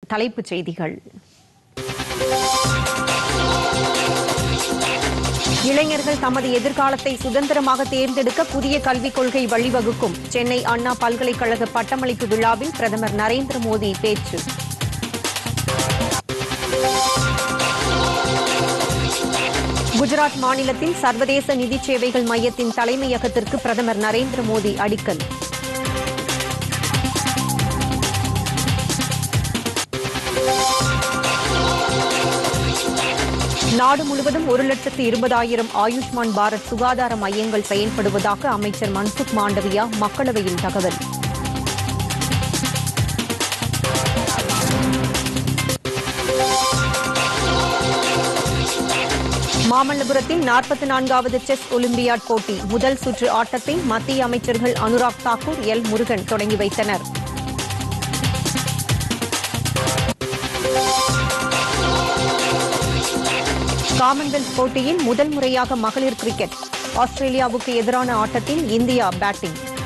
தலைப்புச் செய்திகள் இளைஞர்கள் தமது எதிர்காலத்தை சுதந்திரமாக தேர்ந்தெடுக்க புதிய கல்விக் கொள்கை வழிவகுக்கும் சென்னை அண்ணா பல்கலைக்கழக பட்டமளிப்பு விழாவில் பிரதமர் நரேந்திர மோடி பேச்சு குஜராத் மாநிலத்தில் சர்வதேச நிதி சேவைகள் மையத்தின் தலைமையகத்திற்கு பிரதமர் நரேந்திர மோடி அடிக்கல் நாடு முழுவதும் ஒரு லட்சத்து இருபதாயிரம் ஆயுஷ்மான் பாரத் சுகாதார மையங்கள் செயல்படுவதாக அமைச்சர் மன்சுக் மாண்டவியா மக்களவையில் தகவல் மாமல்லபுரத்தில் நாற்பத்தி நான்காவது செஸ் ஒலிம்பியாட் போட்டி முதல் சுற்று ஆட்டத்தை மத்திய அமைச்சர்கள் அனுராக் தாக்கூர் எல் முருகன் தொடங்கி வைத்தனர் காமன்வெல்த் போட்டியில் முதல் முறையாக மகளிர் கிரிக்கெட் ஆஸ்திரேலியாவுக்கு எதிரான ஆட்டத்தில் இந்தியா பேட்டிங்